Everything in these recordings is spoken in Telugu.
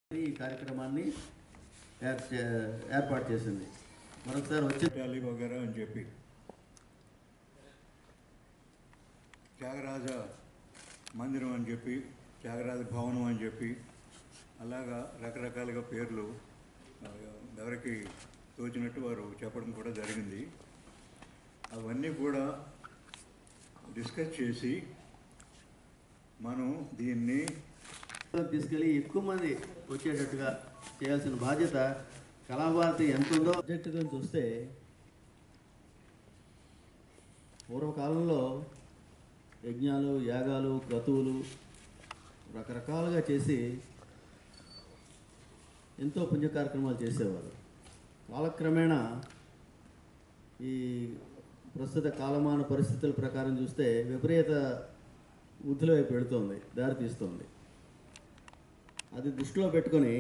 ఈ కార్యక్రమాన్ని ఏర్- చే- ఏర్పాటు చేసింది మరొకసారి వచ్చి టాలీ వగేరా అని చెప్పి త్యాగరాజ మందిరం అని చెప్పి త్యాగరాజ భవనం అని చెప్పి అలాగా రకరకాలుగా పేర్లు ఆ, ఎవరికి తోచినట్టు వారు చెప్పడం కూడా జరిగింది అవన్నీ కూడా డిస్కస్ చేసి మనం దీన్ని తీసుకెళ్ళి ఎక్కువ మంది వచ్చేటట్టుగా చేయాల్సిన బాధ్యత కళాభారతి ఎంత ఉందో సబ్జెక్టుగా చూస్తే పూర్వకాలంలో యజ్ఞాలు యాగాలు క్రతువులు రకరకాలుగా చేసి ఎంతో పుణ్య కార్యక్రమాలు చేసేవారు కాలక్రమేణా ఈ ప్రస్తుత కాలమాన పరిస్థితుల ప్రకారం చూస్తే విపరీత వృద్ధిలో వైపు వెళుతోంది దారి తీస్తోంది అది దృష్టిలో పెట్టుకొని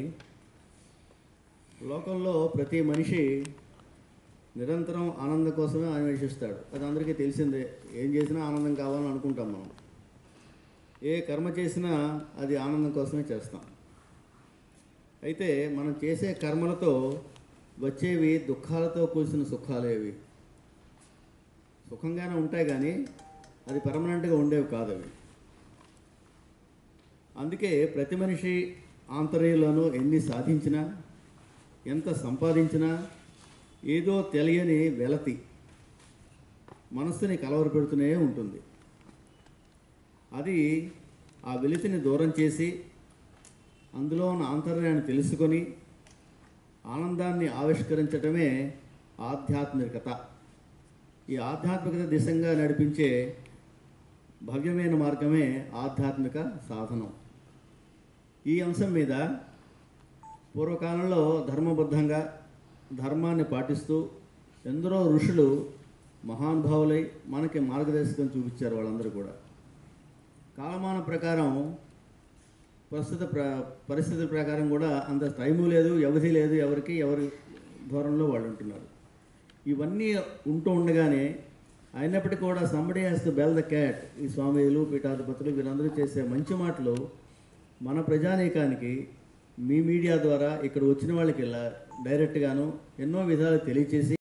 లోకంలో ప్రతి మనిషి నిరంతరం ఆనందం కోసమే అన్వేషిస్తాడు అది అందరికీ తెలిసిందే ఏం చేసినా ఆనందం కావాలని అనుకుంటాం మనం ఏ కర్మ చేసినా అది ఆనందం కోసమే చేస్తాం అయితే మనం చేసే కర్మలతో వచ్చేవి దుఃఖాలతో కూల్చిన సుఖాలేవి సుఖంగానే ఉంటాయి కానీ అది పర్మనెంట్గా ఉండేవి కాదు అవి అందుకే ప్రతి మనిషి ఆంతర్యంలోనూ ఎన్ని సాధించినా ఎంత సంపాదించినా ఏదో తెలియని వెలతి మనస్సుని కలవరపెడుతూనే ఉంటుంది అది ఆ వెలితిని దూరం చేసి అందులో ఉన్న ఆంతర్యాన్ని తెలుసుకొని ఆనందాన్ని ఆవిష్కరించటమే ఆధ్యాత్మికత ఈ ఆధ్యాత్మికత దిశగా నడిపించే భవ్యమైన మార్గమే ఆధ్యాత్మిక సాధనం ఈ అంశం మీద పూర్వకాలంలో ధర్మబద్ధంగా ధర్మాన్ని పాటిస్తూ ఎందరో ఋషులు మహానుభావులై మనకి మార్గదర్శకం చూపించారు వాళ్ళందరూ కూడా కాలమాన ప్రకారం ప్రస్తుత ప్ర పరిస్థితుల ప్రకారం కూడా అంత టైము లేదు వ్యవధి లేదు ఎవరికి ఎవరి దూరంలో వాళ్ళు ఉంటున్నారు ఇవన్నీ ఉంటూ ఉండగానే అయినప్పటికీ కూడా somebody has to bell the cat ఈ స్వామీలు పీఠాధిపతులు వీరందరూ చేసే మంచి మాటలు మన ప్రజానీకానికి మీ మీడియా ద్వారా ఇక్కడ వచ్చిన వాళ్ళకి ఇలా డైరెక్ట్గాను ఎన్నో విధాలు తెలియచేసి